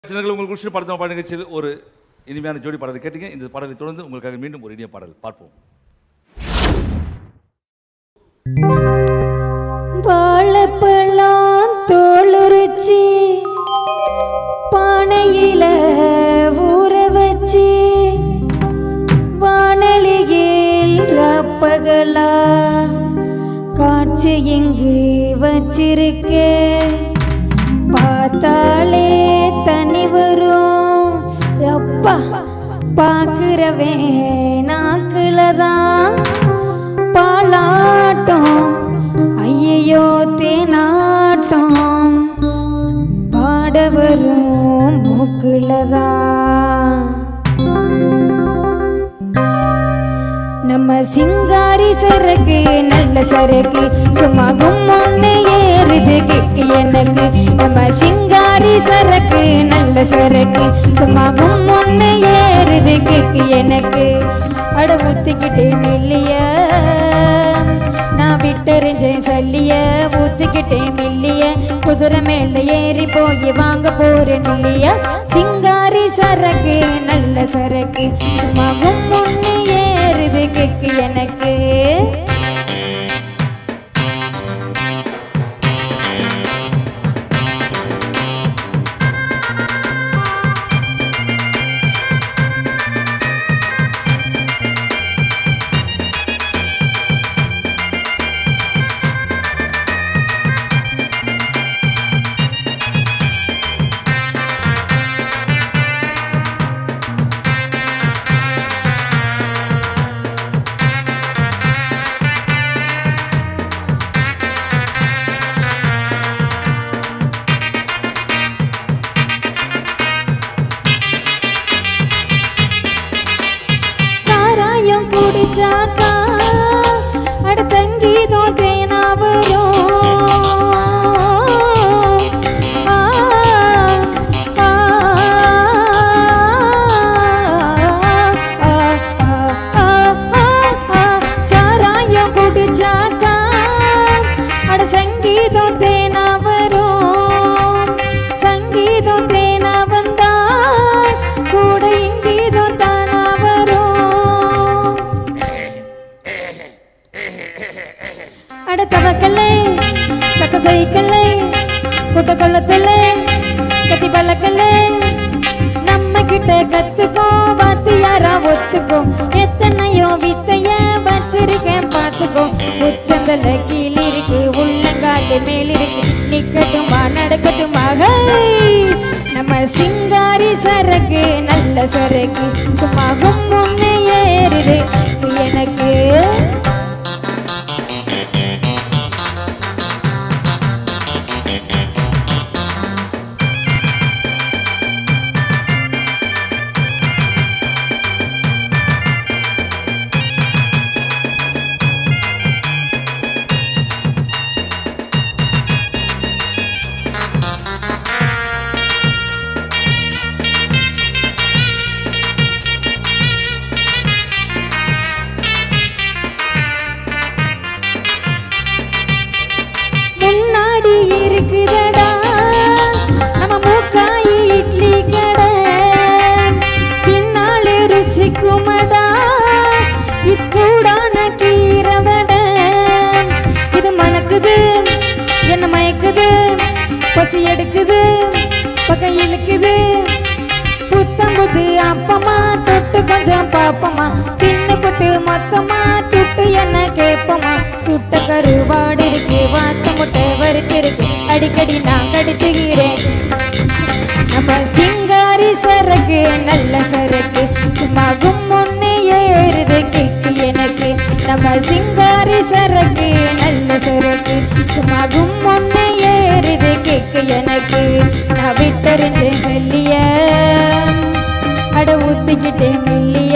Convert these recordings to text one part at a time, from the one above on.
சின்னங்கள் உங்களுக்கு குறிச்சு படத்தை பாட நிகழ்ச்சியில் ஒரு இனிமையான ஜோடி பாடலை கேட்டீங்க இந்த பாடலை தொடர்ந்து உங்களுக்காக மீண்டும் ஒரு இனிய பாடல் பார்ப்போம் வாழைப்பழம் தோலுரிச்சி பானையில ஊற வச்சு வானலியில் ரப்பகலா காட்சி இங்கு வச்சிருக்க பார்த்தாலே தண்ணி வரும் அப்பா பார்க்கிறவே நாக்குலதான் பாலாட்டம் ஐயையோ தேனாட்டம் பாட வரும் மூக்குலதான் நம்ம சிங்காரி சரக்கு நல்ல சரக்கு சும்மா கும்மொன்னு ஏறுது கிக்கு எனக்கு நம்ம சிங்காரி சரக்கு நல்ல சரக்கு சும்மா கும்மொன்னு ஏறுது கிக்கு எனக்கு அட ஊத்திக்கிட்டே மில்லிய நான் விட்டறிஞ்சேன் சல்லிய ஊத்திக்கிட்டே மில்லிய குதிரை மேல ஏறி போய் வாங்க போறேன் இல்லையா சிங்காரி சரக்கு நல்ல சரக்கு சும்மா கும்மொன்னு ஏறுது கிக்கு எனக்கு சாராயம் குடிச்சாக்கா அட தங்கீதம் தேனா வரும் ஆ, ஆ, ஆ, ஆ, ஆ, ஆ. சாராயம் குடிச்சாக்கா அட சங்கீதம் தேனா வரும் சங்கீதம் தேனா வந்தா கூட இங்கீதம் தானா வரும் அட தவக்கல்லே சக்க சைக்கல்லே குட்ட கொள்ளத்தில்லே கத்தி பழக்கல்லே நம்ம கிட்ட கத்துக்கோ வாத்தியாரா ஒத்துக்கோ எத்தனையோ வித்தைய வச்சிருக்கேன் பார்த்துக்கோ உச்சந்தல கீழ் இருக்கு உள்ளங்கால மேல் இருக்கு நிக்கட்டுமா நடக்கட்டுமா ஹே! நம்ம சிங்காரி சரக்கு நல்ல சரக்கு சும்மா கும்முன்னு ஏறுது எனக்கு முன்னாடி இருக்குதடா நம்ம மூக்காயி இட்லி கடை பின்னாலே ருசிக்குமடா இக்கூடான கீரவட இது மணக்குது என்ன மயக்குது பசி எடுக்குது பக்கம் இழுக்குது புத்தம் புது அப்பமா தொட்டு கொஞ்சம் பாப்பமா தின்னு புட்டு மொத்தமா துட்டு என்ன கேப்பமா சுட்ட கருவாடு இருக்கு வாத்த முட்டை வறுத்து இருக்கு அடிக்கடி நான் கடிச்சுகிறேன் நம்ம சிங்காரி சரக்கு நல்ல சரக்கு சும்மா கும்முன்னு ஏறுது கிக்கு எனக்கு நம்ம சிங்காரி சரக்கு நல்ல சரக்கு சும்மா கும்முன்னு ஏறுது கிக்கு எனக்கு நான் விட்டறிஞ்சேன் செல்லிய அட ஊத்திக்கிட்டேன் மெல்லிய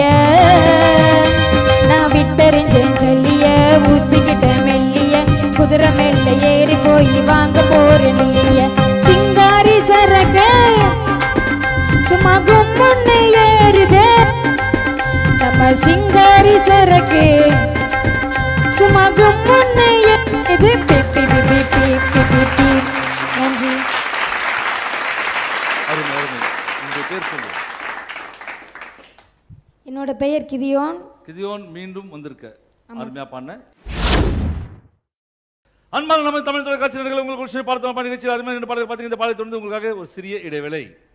நான் விட்டறிஞ்சேன் செல்லிய ஊத்திக்கிட்டேன் மெல்லிய குதிரை மேல ஏறி போய் வாங்க போறேன் இல்லைய சிங்காரி சரக்கு சும்மா கும்முன்னு ஏறுதே நம்ம சிங்காரி சரக்கு சும்மா கும்முன்னு ஏறுது பி பி பி பி பி பி பி பி நன்றி அருமை அருமை உங்களுடைய பேர் சொல்லு என்னோட பெயர் கிதியோன் கிதியோன் மீண்டும் வந்திருக்க அருமையா பாடின அன்பான நம்ம தமிழ் தொலைக்காட்சி நேயர்களே, உங்களுக்கு ஒரு சிறிய பார்த்தோம் நிகழ்ச்சியில் அருமையான இந்த பாடலை பார்த்தீங்க இந்த பாடலை தொடர்ந்து உங்களுக்காக ஒரு சிறிய இடைவேளை